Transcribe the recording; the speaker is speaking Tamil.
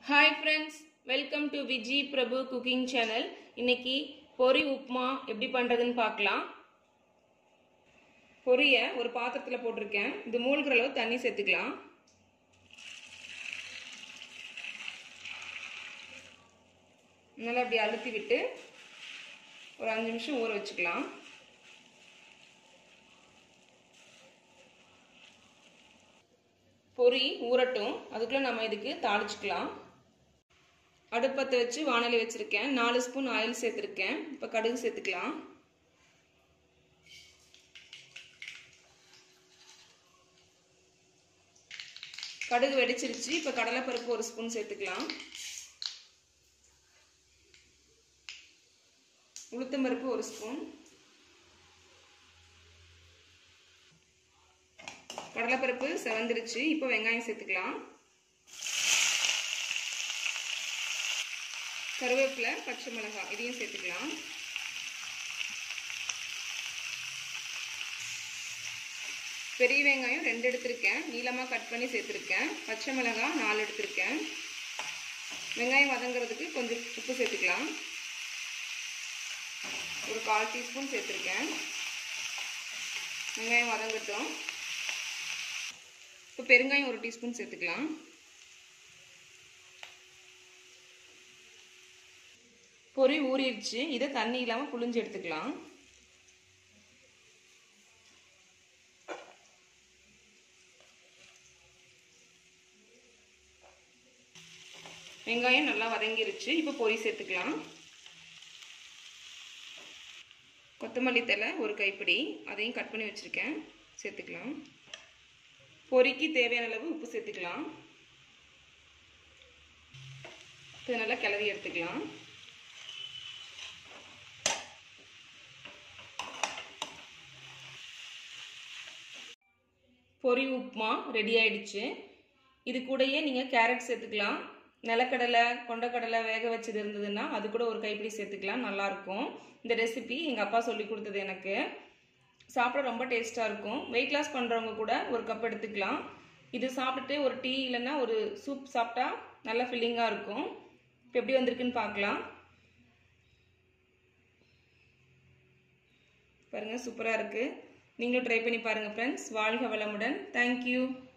hi friends welcome to Viji Prabhu cooking channel இன்னைக்கு பொரி உப்புமா எப்படி பண்ணுறதுன்னு பார்க்கலாம் பொரியை ஒரு பாத்திரத்தில் போட்டிருக்கேன் இது மூழ்கிற அளவு தண்ணி சேர்த்துக்கலாம் நல்லா அப்படி அழுத்தி விட்டு ஒரு அஞ்சு நிமிஷம் ஊற வச்சுக்கலாம் பொரி ஊறட்டும் அதுக்குள்ளே நம்ம இதுக்கு தாளிச்சுக்கலாம் அடுப்பத்தை வச்சு வானலி வச்சுருக்கேன் நாலு ஸ்பூன் ஆயில் சேர்த்துருக்கேன் இப்போ கடுகு சேர்த்துக்கலாம் கடுகு வெடிச்சிருச்சு இப்போ கடலைப்பருப்பு ஒரு ஸ்பூன் சேர்த்துக்கலாம் உளுத்தம்பருப்பு ஒரு ஸ்பூன் கடலைப்பருப்பு செவந்துருச்சு இப்போ வெங்காயம் சேர்த்துக்கலாம் கருவேப்பிலை பச்சை மிளகாய் இதையும் சேர்த்துக்கலாம் பெரிய வெங்காயம் ரெண்டு எடுத்திருக்கேன் நீளமாக கட் பண்ணி சேர்த்துருக்கேன் பச்சை மிளகாய் நாலு எடுத்திருக்கேன் வெங்காயம் வதங்குறதுக்கு கொஞ்சம் உப்பு சேர்த்துக்கலாம் ஒரு கால் டீஸ்பூன் சேர்த்துருக்கேன் வெங்காயம் வதங்கட்டும் இப்போ பெருங்காயம் ஒரு டீஸ்பூன் சேர்த்துக்கலாம் பொரி ஊறிடுச்சு இதை தண்ணி இல்லாமல் புளிஞ்சு எடுத்துக்கலாம் வெங்காயம் நல்லா வதங்கிருச்சு இப்போ பொரி சேர்த்துக்கலாம் கொத்தமல்லி தலை ஒரு கைப்பிடி அதையும் கட் பண்ணி வச்சுருக்கேன் சேர்த்துக்கலாம் பொரிக்கு தேவையான அளவு உப்பு சேர்த்துக்கலாம் இது நல்லா கிளறி எடுத்துக்கலாம் பொரி உப்புமா ரெடி ஆயிடுச்சு இது கூடயே நீங்கள் கேரட் சேர்த்துக்கலாம் நிலக்கடலை கொண்டக்கடலை வேக வச்சது இருந்ததுன்னா அது கூட ஒரு கைப்பிடி சேர்த்துக்கலாம் நல்லாயிருக்கும் இந்த ரெசிபி எங்கள் அப்பா சொல்லி கொடுத்தது எனக்கு சாப்பிட ரொம்ப டேஸ்ட்டாக இருக்கும் வெயிட் லாஸ் பண்ணுறவங்க கூட ஒரு கப் எடுத்துக்கலாம் இது சாப்பிட்டுட்டு ஒரு டீ இல்லைன்னா ஒரு சூப் சாப்பிட்டா நல்லா ஃபில்லிங்காக இருக்கும் இப்போ எப்படி வந்திருக்குன்னு பார்க்கலாம் பாருங்கள் சூப்பராக இருக்குது நீங்களும் ட்ரை பண்ணி பாருங்கள் ஃப்ரெண்ட்ஸ் வாழ்க வளமுடன் தேங்க்யூ